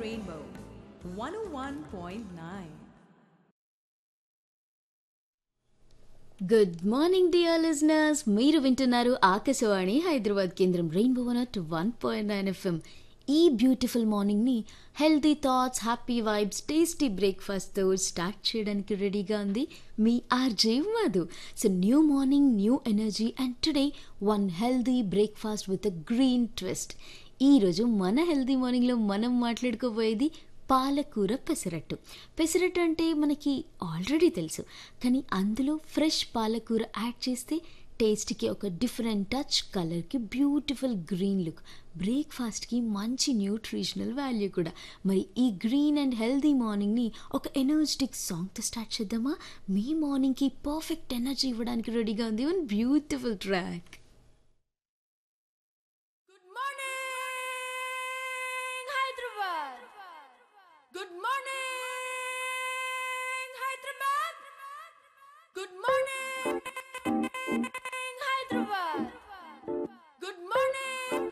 Rainbow 101.9. Good morning dear listeners మీరు వింటున్నారు ఆకాశవాణి హైదరాబాద్ కేంద్రం rainbow one at one point nine FM ఈ బ్యూటిఫుల్ మార్నింగ్ని healthy thoughts happy vibes tasty బ్రేక్ఫాస్ట్తో స్టార్ట్ చేయడానికి రెడీగా ఉంది మీ RJ Madhu so new morning new energy and today one healthy breakfast with a green twist ఈరోజు మన హెల్దీ మార్నింగ్లో మనం మాట్లాడుకోబోయేది పాలకూర పెసరట్టు పెసరట్టు అంటే మనకి ఆల్రెడీ తెలుసు కానీ అందులో ఫ్రెష్ పాలకూర యాడ్ చేస్తే టేస్ట్కి ఒక డిఫరెంట్ టచ్ కలర్కి బ్యూటిఫుల్ గ్రీన్ లుక్ బ్రేక్ఫాస్ట్కి మంచి న్యూట్రిషనల్ వాల్యూ కూడా మరి ఈ గ్రీన్ అండ్ హెల్దీ మార్నింగ్ని ఒక ఎనర్జెటిక్ సాంగ్తో స్టార్ట్ చేద్దామా మీ మార్నింగ్కి పర్ఫెక్ట్ ఎనర్జీ ఇవ్వడానికి రెడీగా ఉంది one beautiful track Good morning, Hyderabad. Good morning, Hyderabad. Good morning.